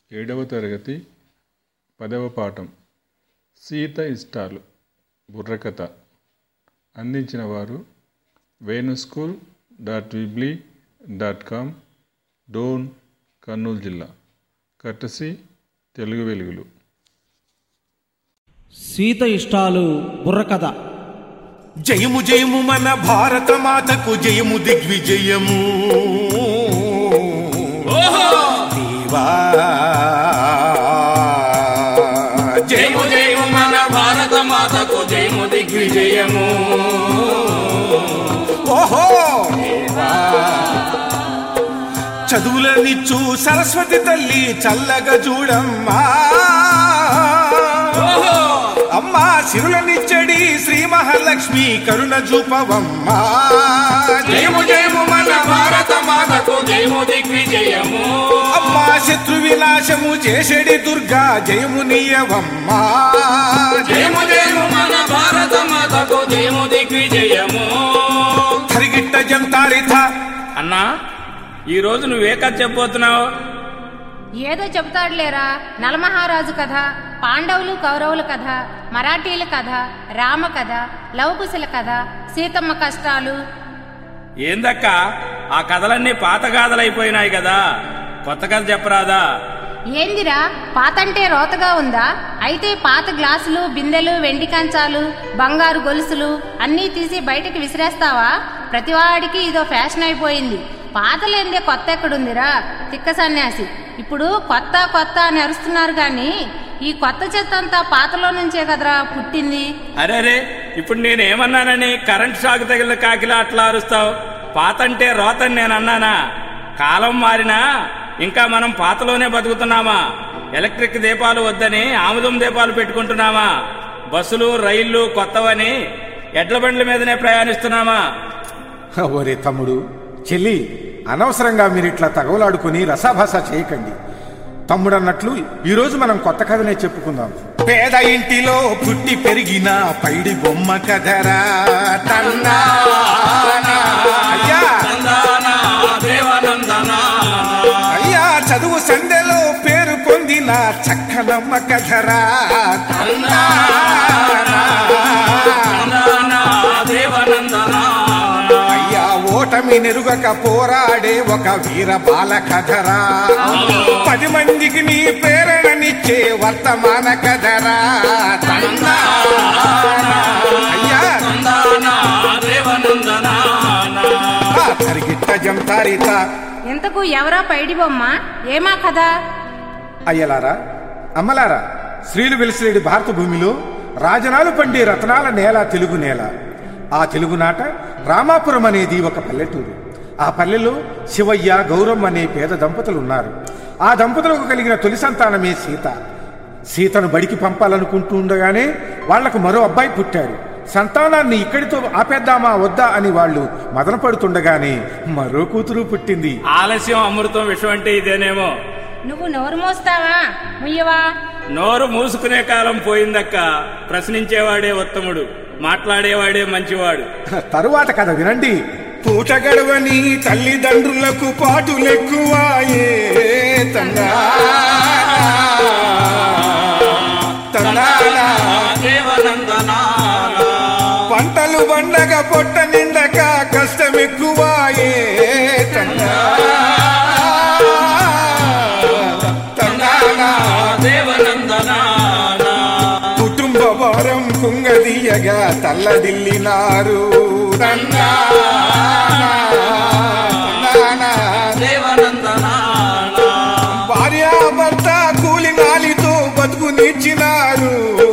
ఏడవ తరగతి పదవ పాఠం సీత ఇష్టాలు బుర్రకథ అందించిన వారు Venu school dot weebly dot com Dhone Kurnool జిల్లా కట్టసి తెలుగు వెలుగులు సీత ఇష్టాలు బుర్రకథ జయము జయము మన భారత మాతకు జయము దిగ్విజయము దేవా జయము జయము మన భారత మాతకు జయము దిగ్విజయము ఓహో చదువులనిచ్చు సరస్వతి తల్లి చల్లగా చూడమ్మా అమ్మా సిరులనిచ్చడి శ్రీ మహాలక్ష్మి కరుణ చూపవమ్మా జయము జయము మన భారత మాతకు జయము దిగ్విజయము అమ్మా శత్రు వినాశము చేసేడి దుర్గా జయము నీయవమ్మా జయము జయము మన భారత మాతకు జయము దిగ్విజయము తరిగిట్ట జంతారిత అన్నా ఈ రోజు నువ్వే కథ చెప్పబోతున్నావు ఏదో చెబుతాడులేరా నలమహారాజు కథ పాండవులు కౌరవుల కథ మరాఠీల కథ రామ కథ లవకుశల కథ సీతమ్మ కష్టాలు ఏందక్క ఆ కథలన్నీ పాత గాథలైపోయినాయి కదా కొత్త కథ చెప్పరాదా ఏందిరా పాతంటే రోతగా ఉందా అయితే పాత గ్లాసులు బిందెలు వెండి కంచాలు బంగారు గొలుసులు అన్నీ తీసి బయటకు విసిరేస్తావా ప్రతివాడికి ఇదో ఫ్యాషన్ అయిపోయింది పాతలేందే కొత్త ఎక్కడుందిరా తిక్క సన్యాసి ఇప్పుడు కొత్త కొత్త అని అరుస్తున్నారు గాని ఈ కొత్త చెత్త అంతా పాతలో నుంచే కదరా పుట్టింది అరే ఇప్పుడు నేనేమన్నానని కరెంట్ షాక్ తగిలిన కాకిలా అట్లా అరుస్తావు పాతంటే రోతని నేను అన్నానా కాలం మారినా ఇంకా మనం పాతలోనే బతుకుతున్నామా ఎలక్ట్రిక్ దీపాలు వద్దని ఆముదం దీపాలు పెట్టుకుంటున్నామా బస్సులు రైళ్లు కొత్తవని ఎడ్ల బండ్ల మీదనే ప్రయాణిస్తున్నామా ఒరే తమ్ముడు చెల్లి అనవసరంగా మీరు ఇట్లా తగవలాడుకుని రసాభాస చేయకండి తమ్ముడు అన్నట్లు ఈరోజు మనం కొత్త కథనే చెప్పుకుందాం పేద ఇంటిలో పుట్టి పెరిగిన పైడి బొమ్మ కథరా తన్నా అయ్యా నందనా, దేవనందనా. అయ్యా చదువు సందెలో పేరు పొందిన చక్కనమ్మ కథరా తన్నా నందనా, దేవనందనా. అయ్యా ఓటమి నెరుగక పోరాడే ఒక వీర బాల కథరా పది మందికి నీ ప్రేరణనిచ్చే వర్తమాన కథరా తన్నా అయ్యా నందనా, దేవనందనా. ఆ తరిగిట్ట జంతారిత ఇంతకు ఎవరా పైడి బొమ్మ ఏమా కదా అయ్యలారా అమ్మలారా శ్రీలు వెలిసిలేడి భారత భూమిలో రాజనాలు పండే రత్నాల నేల తెలుగు నేల ఆ తెలుగునాట రామాపురం అనేది ఒక పల్లెటూరు ఆ పల్లెలో శివయ్య గౌరమ్మ అనే పేద దంపతులు ఉన్నారు ఆ దంపతులకు కలిగిన తొలి సంతానమే సీత సీతను బడికి పంపాలనుకుంటూ ఉండగానే వాళ్లకు మరో అబ్బాయి పుట్టాడు సంతానాన్ని ఇక్కడితో ఆపేద్దామా వద్దా అని వాళ్ళు మదన పడుతుండగానే మరో కూతురు పుట్టింది ఆలస్యం అమృతం విషయం అంటే ఇదేనేమో నువ్వు నోరు మోస్తావా ముయ్యవా నోరు మూసుకునే కాలం పోయిందక్క ప్రశ్నించేవాడే ఉత్తముడు మాట్లాడేవాడే మంచివాడు తరువాత కథ వినండి పూట గడవని తల్లిదండ్రులకు పాటులెక్కువాయే తంగా తందానా. దేవనందనా పంటలు పండగ పొట్ట నిండక కష్టం ఎక్కువాయే తంగా తందానా. దేవనందనా కుటుంబ భారం కుంగదీయగా తల్లడిల్లినారు తంగా తందానా. దేవనందనా భార్యాభర్త కూలి నాలితో బతుకు నిచ్చినారు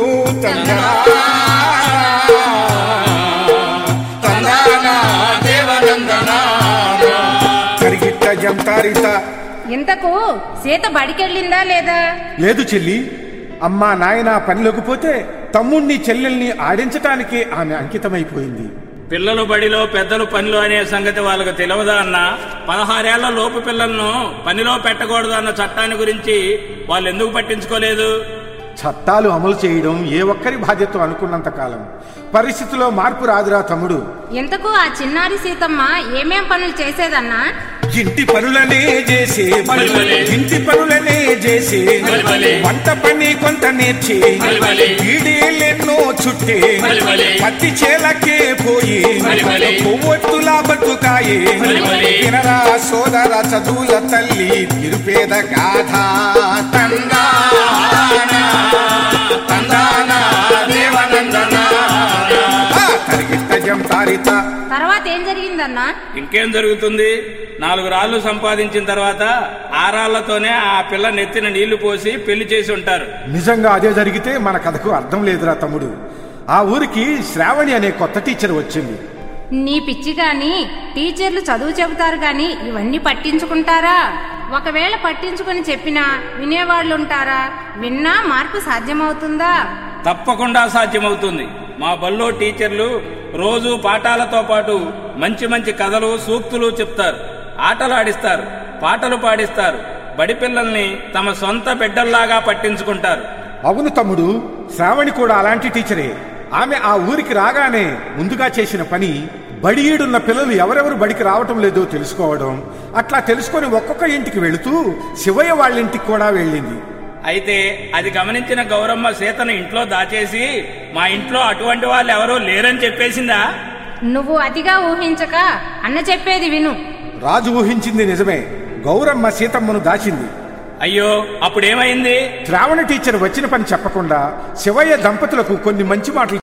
దేవనందనా కరిగిట్ట జంతారిత ఇంతకు సీత బడికెళ్ళిందా లేదా లేదు చెల్లి అమ్మా నాయన పనిలోకి పోతే తమ్ముణ్ణి చెల్లెల్ని ఆడించటానికే ఆమె అంకితమైపోయింది పిల్లలు బడిలో పెద్దలు పనిలో అనే సంగతి వాళ్ళకు తెలియదా అన్న పదహారేళ్ల లోపు పిల్లలను పనిలో పెట్టకూడదు అన్న చట్టాన్ని గురించి వాళ్ళు ఎందుకు పట్టించుకోలేదు చట్టాలు అమలు చేయడం ఏ ఒక్కరి బాధ్యత అనుకున్నంత కాలం పరిస్థితిలో మార్పు రాదురా తమ్ముడు ఇంతకు ఆ చిన్నారి సీతమ్మ ఏమేం పనులు చేసేదన్నా ఇంటి పనులనే చేసే బలిబలి. ఇంటి పనులనే చేసే బలిబలి. వంట పని కొంత నేర్చి బలిబలి. పీడీలెన్నో చుట్టే బలిబలి. పత్తి చేలకే పోయి బలిబలి. కొవ్వొత్తులా బతుకాయే బలిబలి. వినరా సోదర చదువుల తల్లి నిరుపేద గాథ తందానా తందానా దేవనందనా తరిగిట్ట జం తారిత తర్వాత ఏం జరిగిందన్నా ఇంకేం జరుగుతుంది నాలుగు రాళ్లు సంపాదించిన తర్వాత ఆ రాళ్లతోనే ఆ పిల్ల నెత్తిన నీళ్లు పోసి పెళ్లి చేసి ఉంటారు నిజంగా అదే జరిగితే మన కథకు అర్థం లేదురా తమ్ముడు ఆ ఊరికి శ్రావణి అనే కొత్త టీచర్ వచ్చింది నీ పిచ్చి గాని టీచర్లు చదువు చెబుతారు గాని ఇవన్నీ పట్టించుకుంటారా ఒకవేళ పట్టించుకుని చెప్పినా వినేవాళ్ళుంటారా విన్నా మార్పు సాధ్యమవుతుందా తప్పకుండా సాధ్యమవుతుంది మా బల్లో టీచర్లు రోజు పాఠాలతో పాటు మంచి మంచి కథలు సూక్తులు చెప్తారు ఆటలు ఆడిస్తారు పాటలు పాడిస్తారు బడి పిల్లల్ని తమ సొంత బిడ్డల్లాగా పట్టించుకుంటారు అవును తమ్ముడు శ్రావణి కూడా అలాంటి టీచరే ఆమె ఆ ఊరికి రాగానే ముందుగా చేసిన పని బడి ఈడున్న పిల్లలు ఎవరెవరు బడికి రావటం లేదో తెలుసుకోవడం అట్లా తెలుసుకొని ఒక్కొక్క ఇంటికి వెళుతూ శివయ్య వాళ్ళ ఇంటికి కూడా వెళ్ళింది అయితే అది గమనించిన గౌరమ్మ సీతను ఇంట్లో దాచేసి మా ఇంట్లో అటువంటి వాళ్ళు ఎవరూ లేరని చెప్పేసిందా నువ్వు అతిగా ఊహించక అన్న చెప్పేది విను రాజు ఊహించింది నిజమే గౌరమ్మ సీతమ్మను దాచింది అయ్యో అప్పుడేమైంది శ్రావణ టీచర్ వచ్చిన పని చెప్పకుండా శివయ్య దంపతులకు కొన్ని మంచి మాటలు